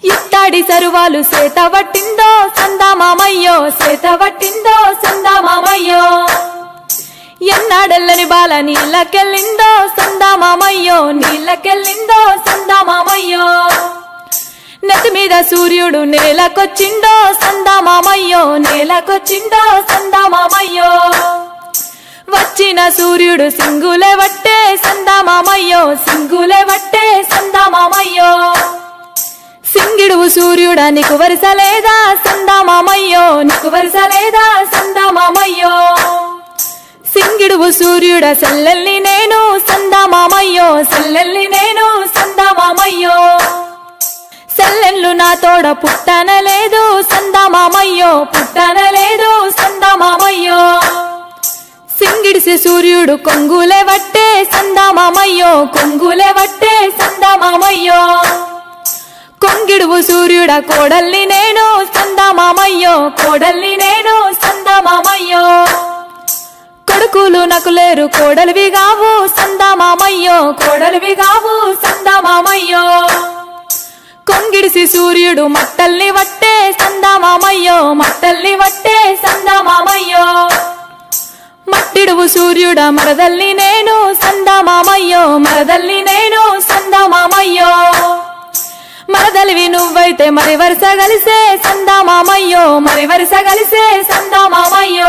ఇట్టాడి సరువాలు సేత పట్టిందో సందామామయ్యో సేత పట్టిందో సందామామయ్యో ఎన్నాడెల్లని బాల నీళ్ళకెళ్ళిందో సందామామయ్యో నీళ్ళకెళ్ళిందో సందామామయ్యో నెత్తి మీద సూర్యుడు నేలకొచ్చిండో సందామామయ్యో నేలకొచ్చిండో సందామామయ్యో వచ్చిన సూర్యుడు సింగులే వట్టే సందామామయ్యో సింగులే వట్టే సందామామయ్యో సింగిడువు సూర్యుడా నీకు వరుస లేదా సందామామయ్యో నీకు వరుస లేదా సందామామయ్యో సింగిడువు సూర్యుడ సెల్లెల్ని నేను సందామామయ్యో సెల్లెల్ని నేను సందామామయ్యో సెల్లెళ్ళు నా తోడ పుట్టనలేదు సందామామయ్యో పుట్టనలేదు సందామామయ్యో సింగిడిసి సూర్యుడు కొంగులే వట్టే సందామామయ్యో కొంగులే వట్టే సందామామయ్యో కొంగిడువు సూర్యుడ కోడల్ని నేను సందామామయ్యో కోడల్ని నేను సందామామయ్యో కొడుకులు నాకు లేరు కోడలివి గావు సందామామయ్యో కోడలివి గావు సందామామయ్యో కొంగిడిసి సూర్యుడు మట్టల్ని వట్టే సందామామయ్యో మట్టల్ని వట్టే సందామామయ్యో మట్టిడువు సూర్యుడ మరదల్ని నేను సందామామయ్యో మరదల్ని నేను సందామామయ్యో మరదలివి నువ్వైతే మరి వరుస కలిసే సందామామయ్యో మరి వరుస కలిసే సందామామయ్యో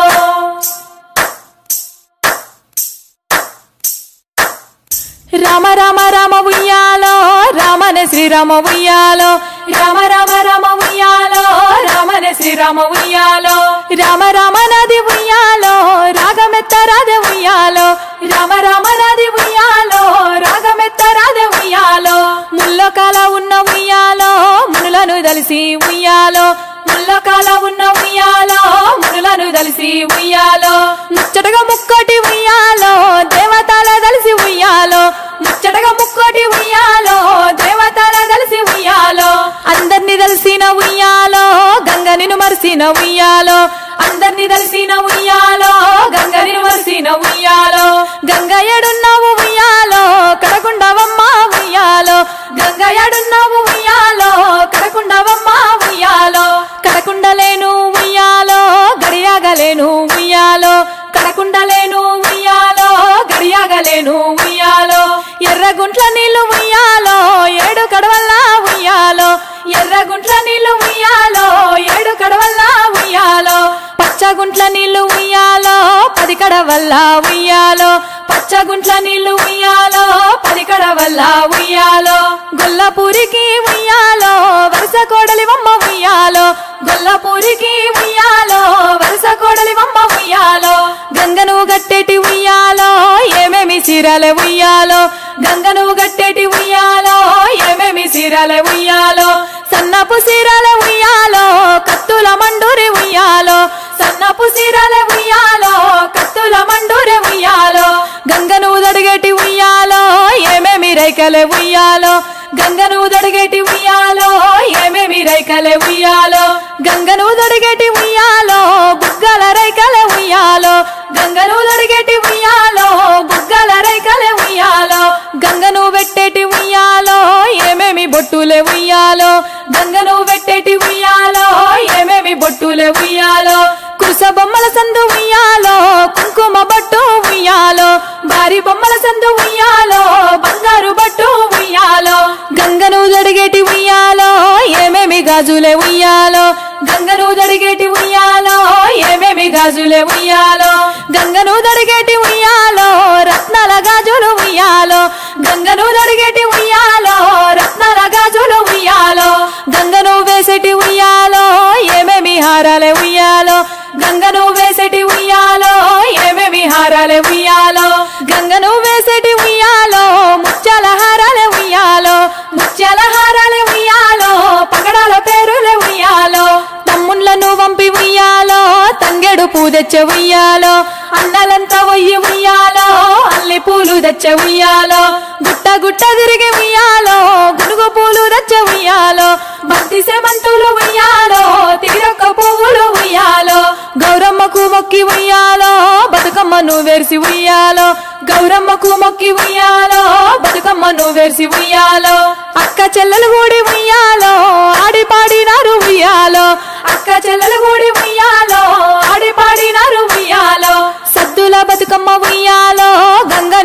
రామ రామ రామ ఉయ్యాలో రామనే శ్రీరామ ఉయ్యాలో రామ రామ రామ ఉయ్యాలో రామనే శ్రీరామ ఉయ్యాలో రామ రామ నది ఉయ్యాలో రాగమెత్త రాధే ఉయ్యాలో రామ రామ నది ఉయ్యాలో రాగమెత్త రాధే ఉయ్యాలో ముల్లకాల ఉన్న ఉయ్యాలో మునులను దలిసి ఉయ్యాలో ముల్లకాల ఉన్న ఉయ్యాలో మునులను దలిసి ఉయ్యాలో ముచ్చటగా ముక్కటి ఉయ్యాలో దేవతల దలిసి ఉయ్యాలో ముచ్చటగా ముక్కోటి ఉయ్యాలో దేవతల కలిసి ఉయ్యాలో అందరిని తెలిసిన ఉయ్యాలో గంగనిను మరిసిన ఉయ్యాలో అందరిని తెలిసిన ఉయ్యాలో గంగనిను మరిసిన ఉయ్యాలో గంగ ఎడున్నావు ఉయ్యాలో కడకుండవమ్మ ఉయ్యాలో గంగ ఎడున్నావు ఉయ్యాలో కడకుండవమ్మ ఉయ్యాలో కడకుండలేను ఉయ్యాలో గడియాగలేను ఉయ్యాలో కడకుండలేను ఉయ్యాలో గడియాగలేను ఉయ్యాలో ఎర్రగుంట్ల నీళ్లు ఉయ్యాలో ఏడు కడవల్లా ఉయ్యాలో ఎర్రగుంట్ల నీళ్లు ఉయ్యాలో ఏడు కడవల్లా ఉయ్యాలో పచ్చగుంట్ల నీళ్లు ఉయ్యాలో పది కడవల్లా ఉయ్యాలో పచ్చగుంట్ల నీళ్లు ఉయ్యాలో పది కడవల్లా ఉయ్యాలో గొల్లపూరికి ఉయ్యాలో వరుస కోడలి వమ్మ ఉయ్యాలో గొల్లపూరికి ఉయ్యాలో వరుస కోడలి వమ్మ ఉయ్యాలో గంగను గట్టేటి ఉయ్యాలో ఏమేమి చీరలే ఉయ్యాలో గంగను గట్టేటి ఉయ్యాలో ఏమేమి చీరలే ఉయ్యాలో సన్నపు చీరలే ఉయ్యాలో కత్తుల మండూరి ఉయ్యాలో సన్నపు చీరలే ఉయ్యాలో కత్తుల మండూరి ఉయ్యాలో గంగను దడిగేటి ఉయ్యాలో ఏమేమి రైకలే ఉయ్యాలో గంగను దడిగేటి ఉయ్యాలో ఏమేమి రైకలే ఉయ్యాలో గంగను దడిగేటి ఉయ్యాలో బుగ్గల రైకలే ఉయ్యాలో గంగను దడిగేటి ఉయ్యాలో బుగ్గల రైకలే ఉయ్యాలో గంగను పెట్టేటి ఉయ్యాలో ఏమేమి బొట్టులే ఉయ్యాలో గంగను పెట్టేటి ఉయ్యాలో ఏమేమి బొట్టులే ఉయ్యాలో కురుస బొమ్మల సందు ఉయ్యాలో కుంకుమ బొట్టు ఉయ్యాలో భారీ బొమ్మల సందు ఉయ్యాలో బంగారు బట్టు ఉయ్యాలో గంగను దడిగేటి ఉయ్యాలో ఏమేమి గాజులే ఉయ్యాలో గంగను దడిగేటి ఉయ్యాలో ఏమేమి గాజులే ఉయ్యాలో గంగను దడిగేటి ఉయ్యాలో రత్నాల గాజులు ఉయ్యాలో గంగను దడిగేటి ఉయ్యాలో రత్నాల గాజులు ఉయ్యాలో గంగను వేసేటి ఉయ్యాలో ఏమేమి హారాలే ఉయ్యాలో గంగను వేసేటి ఉయ్యాలో ఏమేమి హారాలే ఉయ్యాలో గంగను వేసేటి ఉయ్యాలో ముత్యాల హారాలే ఉయ్యాలో ముత్యాల హారాలే ఉయ్యాలో పగడాల పేరులే ఉయ్యాలో తమ్ముళ్ళను పంపి ఉయ్యాలో తంగెడు పూ తెచ్చ ఉయ్యాలో అన్నలంతా ఒయ్యి ఉయ్యాలో అల్లి పూలు తెచ్చ ఉయ్యాలో గుట్ట గుట్ట తిరిగి ఉయ్యాలో గునుగు పూలు తెచ్చ ఉయ్యాలో బంతి సెమంతులు ఉయ్యాలో తీరొక్క పువ్వులు ఉయ్యాలో గౌరమ్మకు మొక్కి ఉయ్యాలో బతుకమ్మను వేర్సి ఉయ్యాలో గౌరమ్మకు మొక్కి ఉయ్యాలో బతుకమ్మను వేర్సి ఉయ్యాలో అక్క చెల్లెలు కూడి ఉయ్యాలో ఆడి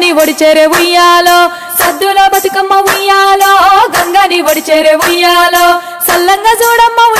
ఒడిచెరే ఉయ్యాలో సద్దుల బతుకమ్మ ఉయ్యాలో గంగని ఒడిచెరే ఉయ్యాలో సల్లంగా చూడమ్మ